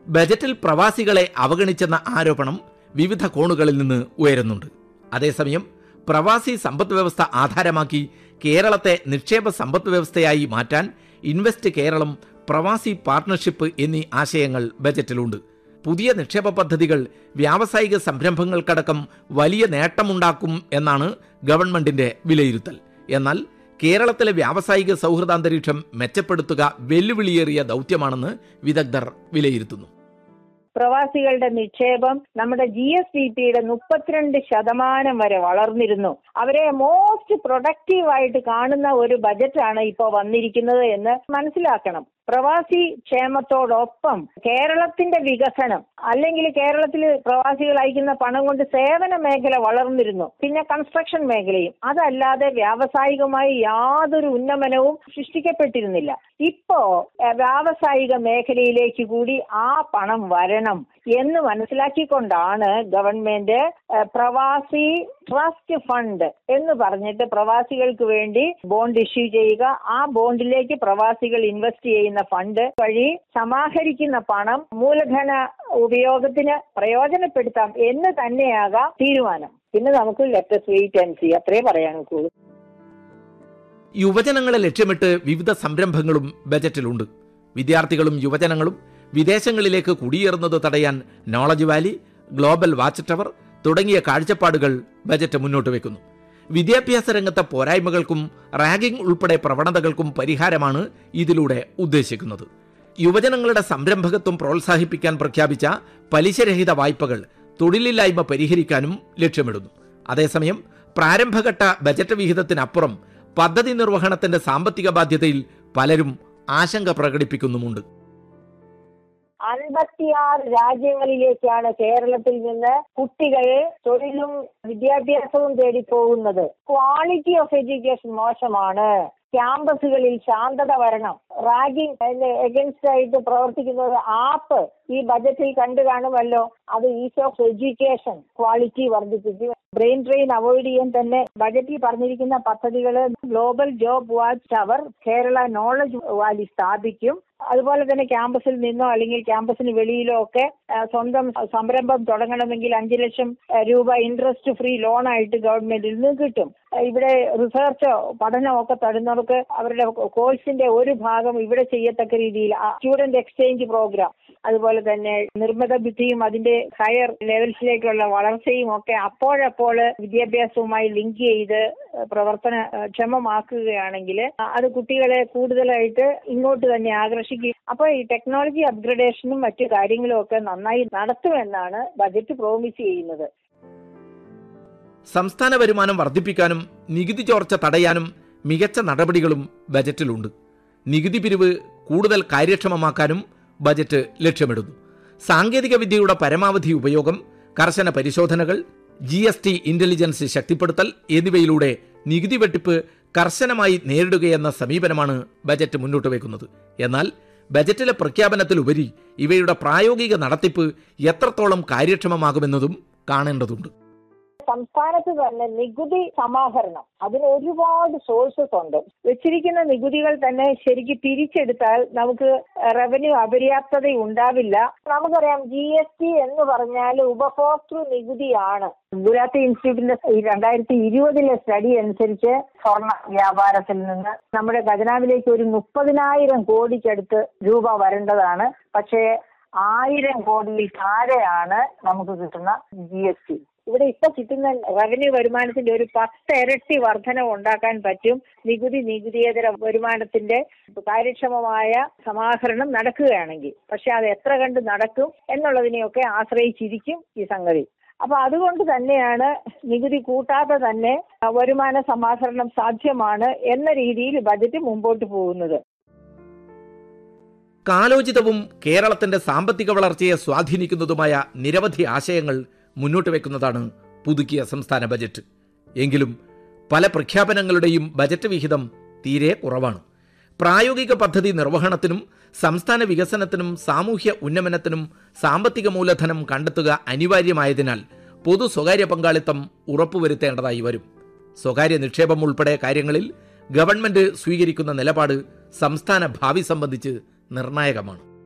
ബജറ്റിൽ പ്രവാസികളെ അവഗണിച്ചെന്ന ആരോപണം വിവിധ കോണുകളിൽ നിന്ന് ഉയരുന്നുണ്ട് അതേസമയം പ്രവാസി സമ്പദ് വ്യവസ്ഥ ആധാരമാക്കി കേരളത്തെ നിക്ഷേപ സമ്പദ് വ്യവസ്ഥയായി മാറ്റാൻ ഇൻവെസ്റ്റ് കേരളം പ്രവാസി പാർട്ണർഷിപ്പ് എന്നീ ആശയങ്ങൾ ബജറ്റിലുണ്ട് പുതിയ നിക്ഷേപ പദ്ധതികൾ വ്യാവസായിക സംരംഭങ്ങൾക്കടക്കം വലിയ നേട്ടമുണ്ടാക്കും എന്നാണ് ഗവൺമെന്റിന്റെ വിലയിരുത്തൽ എന്നാൽ കേരളത്തിലെ വ്യാവസായിക സൗഹൃദാന്തരീക്ഷം മെച്ചപ്പെടുത്തുക വെല്ലുവിളിയേറിയ ദൗത്യമാണെന്ന് വിദഗ്ധർ വിലയിരുത്തുന്നു പ്രവാസികളുടെ നിക്ഷേപം നമ്മുടെ ജി എസ് ഡി പിയുടെ മുപ്പത്തിരണ്ട് ശതമാനം വരെ വളർന്നിരുന്നു അവരെ മോസ്റ്റ് പ്രൊഡക്റ്റീവ് ആയിട്ട് കാണുന്ന ഒരു ബജറ്റാണ് ഇപ്പോൾ വന്നിരിക്കുന്നത് എന്ന് മനസ്സിലാക്കണം പ്രവാസി ക്ഷേമത്തോടൊപ്പം കേരളത്തിന്റെ വികസനം അല്ലെങ്കിൽ കേരളത്തിൽ പ്രവാസികൾ അയക്കുന്ന പണം കൊണ്ട് സേവന മേഖല വളർന്നിരുന്നു പിന്നെ കൺസ്ട്രക്ഷൻ മേഖലയും അതല്ലാതെ വ്യാവസായികമായി യാതൊരു ഉന്നമനവും സൃഷ്ടിക്കപ്പെട്ടിരുന്നില്ല ഇപ്പോ ഏഹ്, വ്യാവസായിക മേഖലയിലേക്ക് കൂടി ആ പണം വരണം എന്ന് മനസ്സിലാക്കിക്കൊണ്ടാണ് ഗവൺമെന്റ് ഏഹ്, പ്രവാസി ട്രസ്റ്റ് ഫണ്ട് എന്ന് പറഞ്ഞിട്ട് പ്രവാസികൾക്ക് വേണ്ടി ബോണ്ട് ഇഷ്യൂ ചെയ്യുക ആ ബോണ്ടിലേക്ക് പ്രവാസികൾ ഇൻവെസ്റ്റ് ചെയ്യുന്ന ഫണ്ട് വഴി സമാഹരിക്കുന്ന പണം മൂലധന ഉപയോഗത്തിന് പ്രയോജനപ്പെടുത്താം എന്ന് തന്നെയാകാം തീരുമാനം പിന്നെ നമുക്ക് ലെറ്റസ് വെയിറ്റ് ആൻഡ് സി അത്രേ പറയാനൊക്കൂ യുവജനങ്ങളെ ലക്ഷ്യമിട്ട് വിവിധ സംരംഭങ്ങളും ബജറ്റിലുണ്ട് വിദ്യാർത്ഥികളും യുവജനങ്ങളും വിദേശങ്ങളിലേക്ക് കുടിയേറുന്നത് തടയാൻ knowledge valley global watch tower തുടങ്ങിയ കാഴ്ചപ്പാടുകൾ ബജറ്റ് മുന്നോട്ട് വെക്കുന്നു വിദ്യാഭ്യാസ രംഗത്തെ പോരായ്മകൾക്കും റാഗിംഗ് ഉൾപ്പെടെ പ്രവണതകൾക്കും പരിഹാരമാണ് ഇതിലൂടെ ഉദ്ദേശിക്കുന്നത് യുവജനങ്ങളുടെ സംരംഭകത്വം പ്രോത്സാഹിപ്പിക്കാൻ പ്രഖ്യാപിച്ച പലിശരഹിത വായ്പകൾ തൊഴിലില്ലായ്മ പരിഹരിക്കാനും ലക്ഷ്യമിടുന്നു അതേസമയം പ്രാരംഭഘട്ട ബജറ്റ് വിഹിതത്തിനപ്പുറം പദ്ധതി നിർവഹണത്തിന്റെ സാമ്പത്തിക ബാധ്യതയിൽ പലരും ആശങ്ക പ്രകടിപ്പിക്കുന്നുമുണ്ട് അൻപത്തിയാറ് രാജ്യങ്ങളിലേക്കാണ് കേരളത്തിൽ നിന്ന് കുട്ടികൾ തൊഴിലും വിദ്യാഭ്യാസവും തേടി പോകുന്നത് ക്വാളിറ്റി ഓഫ് എഡ്യൂക്കേഷൻ മോശമാണ് ക്യാമ്പസുകളിൽ ശാന്തത വരണം റാഗിംഗ് എഗൻസ്റ്റ് ആയിട്ട് പ്രവർത്തിക്കുന്ന ഒരു ആപ്പ് ഈ ബജറ്റിൽ കണ്ടു കാണുമല്ലോ അത് ഈസ് ഓഫ് എഡ്യൂക്കേഷൻ ക്വാളിറ്റി വർദ്ധിപ്പിക്കും ബ്രെയിൻ ഡ്രെയിൻ അവോയ്ഡ് ചെയ്യാൻ തന്നെ ബജറ്റിൽ പറഞ്ഞിരിക്കുന്ന പദ്ധതികൾ ഗ്ലോബൽ ജോബ് വാച്ച് അവർ കേരള നോളജ് വാലി സ്ഥാപിക്കും അതുപോലെ തന്നെ ക്യാമ്പസിൽ നിന്നോ അല്ലെങ്കിൽ ക്യാമ്പസിന് വെളിയിലോ ഒക്കെ ആ, സ്വന്തം സംരംഭം തുടങ്ങണമെങ്കിൽ അഞ്ചു ലക്ഷം ആ, രൂപ ഇൻട്രസ്റ്റ് ഫ്രീ ലോൺ ആയിട്ട് ഗവൺമെന്റിൽ നിന്ന് കിട്ടും ആ, ഇവിടെ റിസർച്ചോ പഠനമോ ഒക്കെ തരുന്നവർക്ക് അവരുടെ കോഴ്സിന്റെ ഒരു ഭാഗം ഇവിടെ ചെയ്യത്തക്ക രീതിയിൽ സ്റ്റുഡന്റ് എക്സ്ചേഞ്ച് പ്രോഗ്രാം അതുപോലെ തന്നെ നിർമ്മിത ബുദ്ധിയും അതിന്റെ ഹയർ ലെവൽസിലേക്കുള്ള വളർച്ചയും ഒക്കെ അപ്പോഴപ്പോൾ വിദ്യാഭ്യാസവുമായി ലിങ്ക് ചെയ്ത് പ്രവർത്തന ക്ഷമമാക്കുകയാണെങ്കിൽ അത് കുട്ടികളെ കൂടുതലായിട്ട് ഇങ്ങോട്ട് തന്നെ ആകർഷിക്കും അപ്പൊ ഈ ടെക്നോളജി അപ്ഗ്രഡേഷനും മറ്റു കാര്യങ്ങളും ഒക്കെ നന്നായി നടത്തുമെന്നാണ് ബജറ്റ് പ്രോമിസ് ചെയ്യുന്നത് സംസ്ഥാന വരുമാനം വർദ്ധിപ്പിക്കാനും നികുതി ചോർച്ച തടയാനും മികച്ച നടപടികളും ബജറ്റിലുണ്ട് നികുതി പിരിവ് കൂടുതൽ കാര്യക്ഷമമാക്കാനും ബജറ്റ് ലക്ഷ്യമിടുന്നു സാങ്കേതിക വിദ്യയുടെ പരമാവധി ഉപയോഗം കർശന പരിശോധനകൾ ജി എസ് ടി ഇന്റലിജൻസ് ശക്തിപ്പെടുത്തൽ എന്നിവയിലൂടെ നികുതി വെട്ടിപ്പ് കർശനമായി നേരിടുകയെന്ന സമീപനമാണ് ബജറ്റ് മുന്നോട്ട് വയ്ക്കുന്നത് എന്നാൽ ബജറ്റിലെ പ്രഖ്യാപനത്തിലുപരി ഇവയുടെ പ്രായോഗിക നടത്തിപ്പ് എത്രത്തോളം കാര്യക്ഷമമാകുമെന്നതും കാണേണ്ടതുണ്ട് സംസ്ഥാനത്ത് തന്നെ നികുതി സമാഹരണം അതിന് ഒരുപാട് സോഴ്സസ് ഉണ്ട് വെച്ചിരിക്കുന്ന നികുതികൾ തന്നെ ശരിക്കും പിരിച്ചെടുത്താൽ നമുക്ക് റവന്യൂ അപര്യാപ്തത ഉണ്ടാവില്ല നമുക്കറിയാം ജി എസ് ടി എന്ന് പറഞ്ഞാൽ ഉപഭോക്തൃ നികുതിയാണ് ഗുജറാത്തി ഇൻസ്റ്റിറ്റ്യൂട്ടിന്റെ ഈ രണ്ടായിരത്തി ഇരുപതിലെ സ്റ്റഡി അനുസരിച്ച് സ്വർണ്ണ വ്യാപാരത്തിൽ നിന്ന് നമ്മുടെ ഖജനാവിലേക്ക് ഒരു മുപ്പതിനായിരം കോടിക്കടുത്ത് രൂപ വരേണ്ടതാണ് പക്ഷേ ആയിരം കോടിയിൽ താഴെയാണ് നമുക്ക് കിട്ടുന്ന ജി എസ് ടി ഇവിടെ ഇപ്പൊ കിട്ടുന്ന റവന്യൂ വരുമാനത്തിന്റെ ഒരു പത്ത് ഇരട്ടി വർധന ഉണ്ടാക്കാൻ പറ്റും നികുതി നികുതിയേതര വരുമാനത്തിന്റെ കാര്യക്ഷമമായ സമാഹരണം നടക്കുകയാണെങ്കിൽ പക്ഷെ അത് എത്ര കണ്ട് നടക്കും എന്നുള്ളതിനെയൊക്കെ ആശ്രയിച്ചിരിക്കും ഈ സംഗതി അപ്പൊ അതുകൊണ്ട് തന്നെയാണ് നികുതി കൂട്ടാതെ തന്നെ അഹ്, വരുമാന സമാഹരണം സാധ്യമാണ് എന്ന രീതിയിൽ ബജറ്റ് മുമ്പോട്ട് പോകുന്നത് കാലോചിതവും കേരളത്തിന്റെ സാമ്പത്തിക വളർച്ചയെ സ്വാധീനിക്കുന്നതുമായ നിരവധി ആശയങ്ങൾ മുന്നോട്ട് വെക്കുന്നതാണ് പുതുക്കിയ സംസ്ഥാന ബജറ്റ് എങ്കിലും പല പ്രഖ്യാപനങ്ങളുടെയും ബജറ്റ് വിഹിതം തീരെ കുറവാണ് പ്രായോഗിക പദ്ധതി നിർവഹണത്തിനും സംസ്ഥാന വികസനത്തിനും സാമൂഹ്യ ഉന്നമനത്തിനും സാമ്പത്തിക മൂലധനം കണ്ടെത്തുക അനിവാര്യമായതിനാൽ പൊതു സ്വകാര്യ പങ്കാളിത്തം ഉറപ്പുവരുത്തേണ്ടതായി വരും സ്വകാര്യ നിക്ഷേപം ഉൾപ്പെടെ കാര്യങ്ങളിൽ ഗവൺമെന്റ് സ്വീകരിക്കുന്ന നിലപാട് സംസ്ഥാന ഭാവി സംബന്ധിച്ച് നിർണായകമാണ്